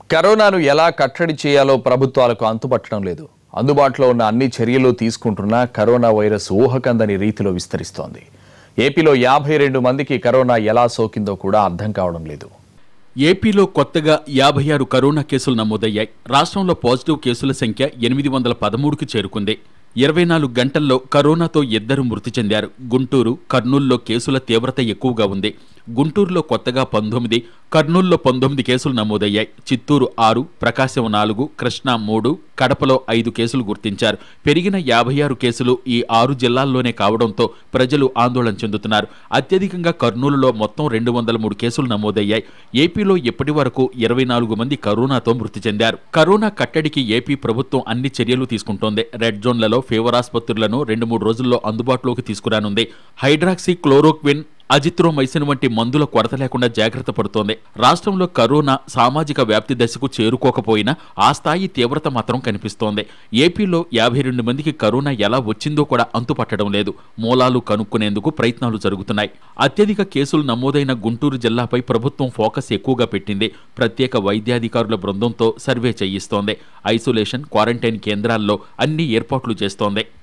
కరోనాను ఎలా కట్టడి చేయాలో ప్రభుత్వాలకు అంతుపట్టడం లేదు అందుబాటులో ఉన్న అన్ని చర్యలు తీసుకుంటున్నా కరోనా వైరస్ ఊహకందని రీతిలో విస్తరిస్తోంది ఏపీలో యాభై రెండు మందికి కరోనా ఎలా సోకిందో కూడా అర్థం కావడం లేదు ఏపీలో కొత్తగా యాభై ఆరు కరోనా కేసులు నమోదయ్యాయి రాష్ట్రంలో పాజిటివ్ కేసుల సంఖ్య ఎనిమిది వందల పదమూడుకి చేరుకుంది ఇరవై నాలుగు గంటల్లో కరోనాతో ఇద్దరు మృతి చెందారు గుంటూరు కర్నూలులో కేసుల తీవ్రత ఎక్కువగా ఉంది గుంటూరులో కొత్తగా పంతొమ్మిది కర్నూలులో పంతొమ్మిది కేసులు నమోదయ్యాయి చిత్తూరు ఆరు ప్రకాశం నాలుగు కృష్ణా మూడు కడపలో ఐదు కేసులు గుర్తించారు పెరిగిన యాభై ఆరు కేసులు ఈ ఆరు జిల్లాల్లోనే కావడంతో ప్రజలు ఆందోళన చెందుతున్నారు అత్యధికంగా కర్నూలులో మొత్తం రెండు వందల మూడు కేసులు నమోదయ్యాయి ఏపీలో ఇప్పటి వరకు ఇరవై నాలుగు మంది కరోనాతో మృతి చెందారు కరోనా కట్టడికి ఏపీ ప్రభుత్వం అన్ని చర్యలు తీసుకుంటోంది రెడ్ జోన్లలో ఫీవర్ ఆసుపత్రులను రెండు మూడు రోజుల్లో అందుబాటులోకి తీసుకురానుంది హైడ్రాక్సీ క్లోరోక్విన్ అజిత్రోమైసిన్ వంటి మందుల కొరత లేకుండా జాగ్రత్త పడుతోంది రాష్ట్రంలో కరోనా సామాజిక వ్యాప్తి దశకు చేరుకోకపోయినా ఆ స్థాయి తీవ్రత మాత్రం కనిపిస్తోంది ఏపీలో యాభై రెండు మందికి కరోనా ఎలా వచ్చిందో కూడా అంతుపట్టడం లేదు మూలాలు కనుక్కునేందుకు ప్రయత్నాలు జరుగుతున్నాయి అత్యధిక కేసులు నమోదైన గుంటూరు జిల్లాపై ప్రభుత్వం ఫోకస్ ఎక్కువగా పెట్టింది ప్రత్యేక వైద్యాధికారుల బృందంతో సర్వే చేయిస్తోంది ఐసోలేషన్ క్వారంటైన్ కేంద్రాల్లో అన్ని ఏర్పాట్లు చేస్తోంది